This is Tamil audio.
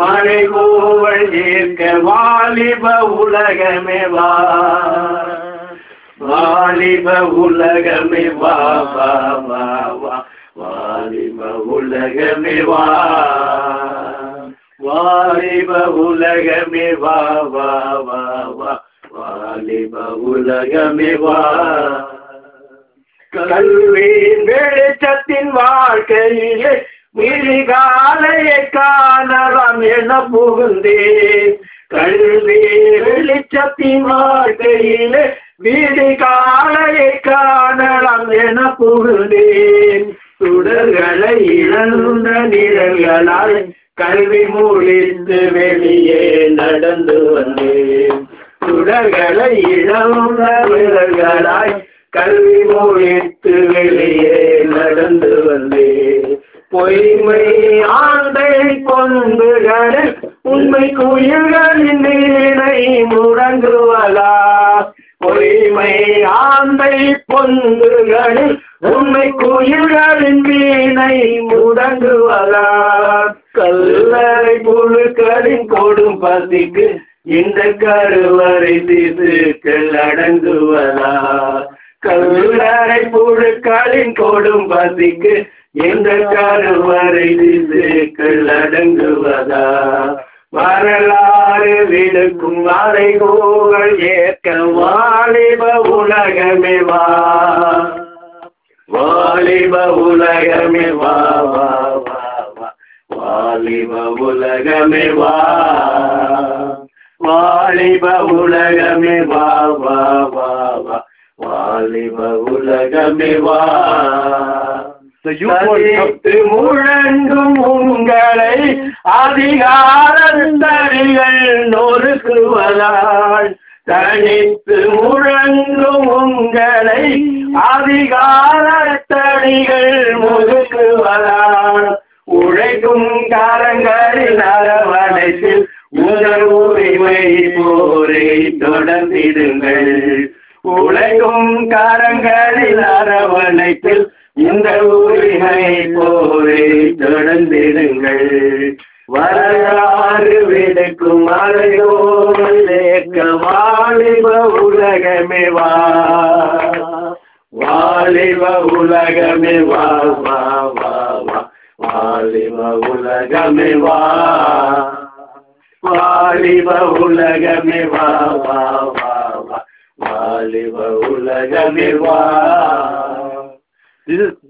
மழை கோவல் ஏற்க வாலிப உலகமே வா வாலிப உலகமே வா வா வா வா வாலிப உலகமே வா வாலிப உலகமே வா வா வா வா வாலிப உலகமே வா கல்வியின் வெளிச்சத்தின் வாழ்க்கையிலே விழிகாலையை காணலாம் என புகுந்தேன் கல்வி வெளிச்சத்தின் வாழ்க்கையிலே விழிகாலையை காணலாம் என புகுந்தேன் சுடர்களை இழந்த நிழல்களால் கல்வி மூலித்து வெளியே நடந்து வந்தேன் சுடர்களை இழந்த நிழல்களாய் கல்வி மூலித்து வெளியே நடந்து வந்தேன் பொய்மை ஆண்டை கொண்டுகளில் உண்மை குயில்களின் நீரை முழங்குவதா பொய்மை ஆந்தை பொந்துகளில் உண்மை குயில்களின் வீணை முடங்குவதா கல்லறை புழுக்களின் கொடும் பசிக்கு இந்த கருவறை திசுக்கள் அடங்குவதா கல்லறை புழுக்களின் கொடும் பசிக்கு இந்த கருவறை திசுக்கள் அடங்குவதா வரலாறு விடுக்கும் வரைகோகள் ஏற்க வாலிப உலகமே வா வாலிப உலகமே வா வா வா வா வாலிப உலகமே வா வாலிப உலகமே வா வா வா வா வாலிப உலகமே வா The youth was சதித்து முழங்கும் உங்களை அதிகாரந்தரிகள் நொறுக்குவதால் தனித்து முழங்கும் உங்களை அதிகாரத்தடிகள் முறுக்குவதால் உழைக்கும் காரங்களின் அரவணைத்தில் உங்கள் உரிமை போரை தொடர்ந்திடுங்கள் உழைக்கும் காரங்களின் அரவணைத்தில் இந்த உரிமை போரை தொடர்ந்திடுங்கள் வரலாறு விடுக்கும் அறையோடு வாலிப உலகமே வா வாலிப உலகமே வா வா வா வா வாலிப உலகமே வா வாலிப உலகமே வா வா வா வா வாலிப உலகமே வா This is